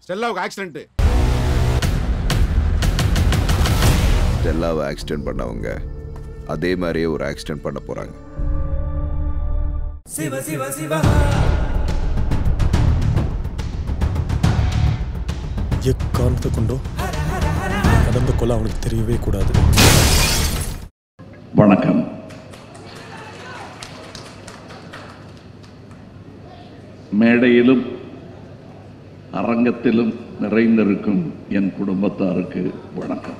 ஸ்டெல்லாவுக்கு accident ஸ்டெல்லாவை accident பண்ணவங்க அதே மாதிரியே ஒரு ஆக்சிடென்ட் பண்ண போறாங்க எக்காரணத்தை கொண்டோ நடந்த கொலை அவனுக்கு தெரியவே கூடாது வணக்கம் மேடையிலும் அரங்கத்திலும் நிறைந்திருக்கும் என் குடும்பத்தாருக்கு வணக்கம்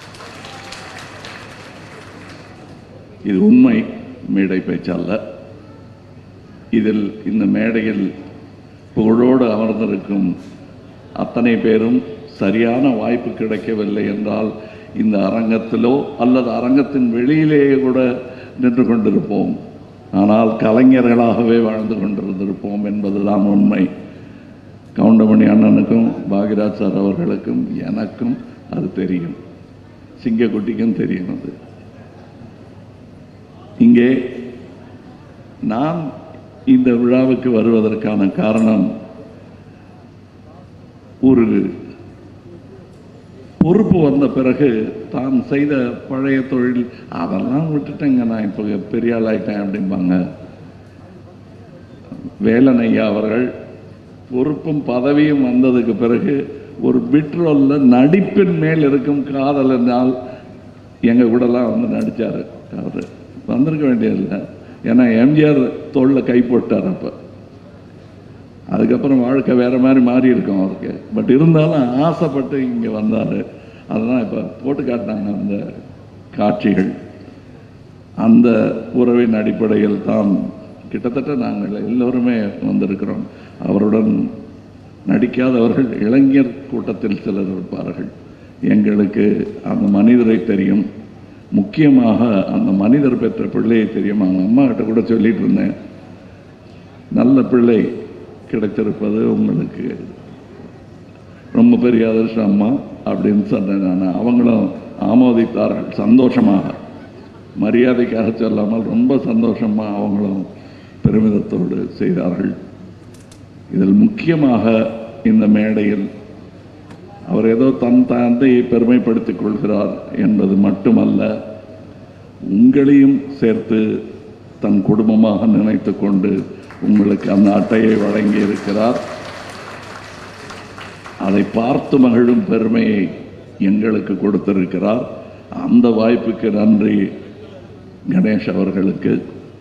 இது உண்மை மேடை பேச்சல்ல இதில் இந்த மேடையில் புகழோடு அமர்ந்திருக்கும் அத்தனை பேரும் சரியான வாய்ப்பு கிடைக்கவில்லை என்றால் இந்த அரங்கத்திலோ அல்லது அரங்கத்தின் வெளியிலேயே கூட நின்று கொண்டிருப்போம் ஆனால் கலைஞர்களாகவே வாழ்ந்து கொண்டிருந்திருப்போம் என்பதுதான் உண்மை கவுண்டமணி அண்ணனுக்கும் பாகிராஜ் சார் அவர்களுக்கும் எனக்கும் அது தெரியும் சிங்கக்குட்டிக்கும் தெரியும் அது இங்கே நான் இந்த விழாவுக்கு வருவதற்கான காரணம் ஒரு பொறுப்பு வந்த பிறகு தான் செய்த பழைய தொழில் அதெல்லாம் விட்டுட்டேங்க நான் இப்போ பெரிய ஆளாயிட்டேன் அப்படிம்பாங்க வேலன் ஐயா அவர்கள் பொறுப்பும் பதவியும் வந்ததுக்கு பிறகு ஒரு பிட்ரோல்ல நடிப்பின் மேல் இருக்கும் காதலினால் எங்க கூடலாம் வந்து நடிச்சாரு அவரு வந்திருக்க வேண்டியதில்லை ஏன்னா எம்ஜிஆர் தோல்ல கை போட்டார் அப்ப அதுக்கப்புறம் வாழ்க்கை வேற மாதிரி மாறி இருக்கும் அவருக்கு பட் இருந்தாலும் ஆசைப்பட்டு இங்க வந்தாரு அதெல்லாம் இப்ப போட்டு காட்டினாங்க அந்த காட்சிகள் அந்த உறவின் அடிப்படையில் தான் கிட்டத்தட்ட நாங்கள் எல்லோருமே வந்திருக்கிறோம் அவருடன் நடிக்காதவர்கள் இளைஞர் கூட்டத்தில் சிலர் இருப்பார்கள் எங்களுக்கு அந்த மனிதரை தெரியும் முக்கியமாக அந்த மனிதர் பெற்ற பிள்ளையை தெரியும் அவங்க அம்மா கிட்ட கூட சொல்லிட்டு இருந்தேன் நல்ல பிள்ளை கிடைத்திருப்பது உங்களுக்கு ரொம்ப பெரிய அதிர்ஷ்டம் அம்மா அப்படின்னு சொன்னேன் நான் அவங்களும் ஆமோதித்தார்கள் சந்தோஷமாக மரியாதைக்காக சொல்லாமல் ரொம்ப சந்தோஷமா அவங்களும் பெருமிதத்தோடு செய்தார்கள் இதில் முக்கியமாக இந்த மேடையில் அவர் ஏதோ தன் தந்தையை பெருமைப்படுத்திக் கொள்கிறார் என்பது மட்டுமல்ல உங்களையும் சேர்த்து தன் குடும்பமாக நினைத்து கொண்டு உங்களுக்கு அந்த அட்டையை வழங்கி இருக்கிறார் அதை பார்த்து மகிழும் பெருமையை எங்களுக்கு கொடுத்திருக்கிறார் அந்த வாய்ப்புக்கு நன்றி கணேஷ் அவர்களுக்கு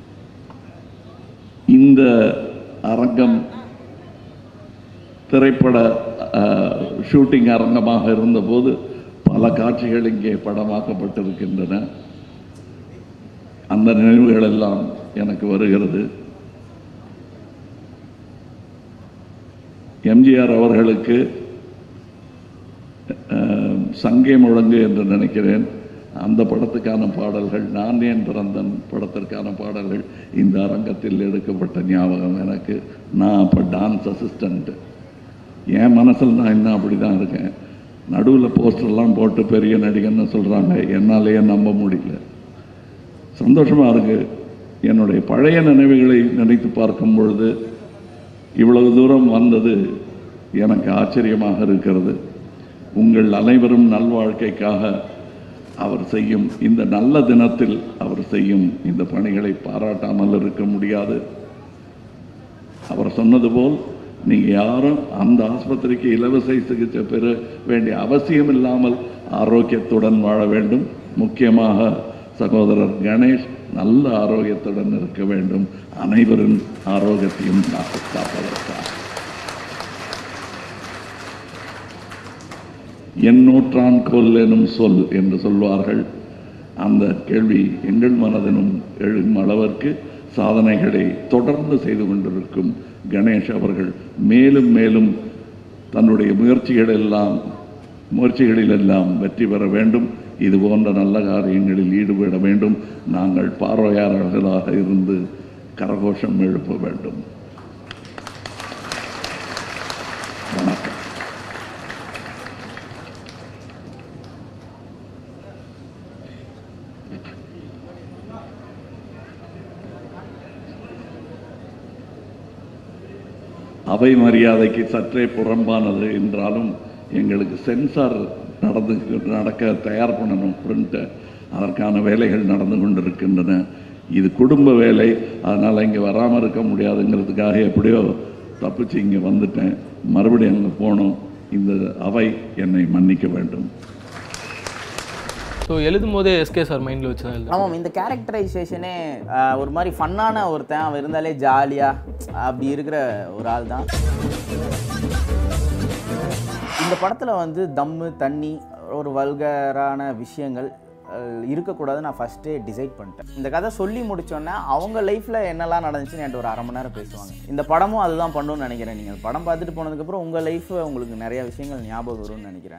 இந்த அரங்கம் திரைப்பட ஷூட்டிங் அரங்கமாக இருந்தபோது பல காட்சிகள் இங்கே படமாக்கப்பட்டிருக்கின்றன அந்த நினைவுகள் எல்லாம் எனக்கு வருகிறது எம்ஜிஆர் அவர்களுக்கு அஹ், சங்கே முழங்கு என்று நினைக்கிறேன் அந்த படத்துக்கான பாடல்கள் நான் ஏன் பிறந்தன் படத்திற்கான பாடல்கள் இந்த அரங்கத்தில் எடுக்கப்பட்ட ஞாபகம் எனக்கு நான் அப்போ டான்ஸ் அசிஸ்டண்ட் என் மனசில் நான் இன்னும் அப்படி தான் இருக்கேன் நடுவில் போஸ்டர்லாம் போட்டு பெரிய நடிகன்னு சொல்கிறாங்க என்னாலேயே நம்ப முடியல சந்தோஷமாக இருக்கு என்னுடைய பழைய நினைவுகளை நினைத்து பார்க்கும் பொழுது இவ்வளவு தூரம் வந்தது எனக்கு ஆச்சரியமாக இருக்கிறது உங்கள் அனைவரும் நல்வாழ்க்கைக்காக அவர் செய்யும் இந்த நல்ல தினத்தில் அவர் செய்யும் இந்த பணிகளை பாராட்டாமல் இருக்க முடியாது அவர் சொன்னது போல் நீங்க யாரும் அந்த ஆஸ்பத்திரிக்கு இலவச சிகிச்சை பெற வேண்டிய அவசியம் இல்லாமல் ஆரோக்கியத்துடன் வாழ வேண்டும் முக்கியமாக சகோதரர் கணேஷ் நல்ல ஆரோக்கியத்துடன் இருக்க வேண்டும் அனைவரின் ஆரோக்கியத்தையும் காத்து காப்பதற்காக என் நூற்றான் கொல் எனும் சொல் என்று சொல்வார்கள் அந்த கேள்வி எங்கள் மனதினும் எழும் அளவிற்கு சாதனைகளை தொடர்ந்து செய்து கொண்டிருக்கும் கணேஷ் அவர்கள் மேலும் மேலும் தன்னுடைய முயற்சிகள் எல்லாம் முயற்சிகளில் எல்லாம் வெற்றி பெற வேண்டும் இது போன்ற நல்ல காரியங்களில் ஈடுபட வேண்டும் நாங்கள் பார்வையாளர்களாக இருந்து கரகோஷம் எழுப்ப வேண்டும் வணக்கம் அவை மரியாதைக்கு சற்றே புறம்பானது என்றாலும் எங்களுக்கு சென்சார் நடந்து நடக்க தயார் பண்ணணும் பிரிண்ட்டை அதற்கான வேலைகள் நடந்து கொண்டிருக்கின்றன இது குடும்ப வேலை அதனால் இங்கே வராமல் இருக்க முடியாதுங்கிறதுக்காக எப்படியோ தப்பிச்சு இங்கே வந்துட்டேன் மறுபடியும் அங்கே போகணும் இந்த அவை என்னை மன்னிக்க வேண்டும் ஸோ எழுதும் போதே எஸ்கே சார் மைண்டில் வச்சு தான் எழுதுறேன் ஆமாம் இந்த கேரக்டரைசேஷனே ஒரு மாதிரி ஃபன்னான ஒருத்தன் அவன் இருந்தாலே ஜாலியாக அப்படி இருக்கிற ஒரு ஆள் தான் இந்த படத்தில் வந்து தம்மு தண்ணி ஒரு வல்கரான விஷயங்கள் அஹ், இருக்கக்கூடாதுன்னு நான் ஃபஸ்ட்டே டிசைட் பண்ணிட்டேன் இந்த கதை சொல்லி முடிச்சோன்னே அவங்க லைஃப்பில் என்னெல்லாம் நடந்துச்சுன்னு என்கிட்ட ஒரு அரை மணி நேரம் பேசுவாங்க இந்த படமும் அதுதான் பண்ணணும்னு நினைக்கிறேன் நீங்கள் படம் பார்த்துட்டு போனதுக்கப்புறம் உங்கள் லைஃப் உங்களுக்கு நிறைய விஷயங்கள் ஞாபகம் வரும்னு நினைக்கிறேன்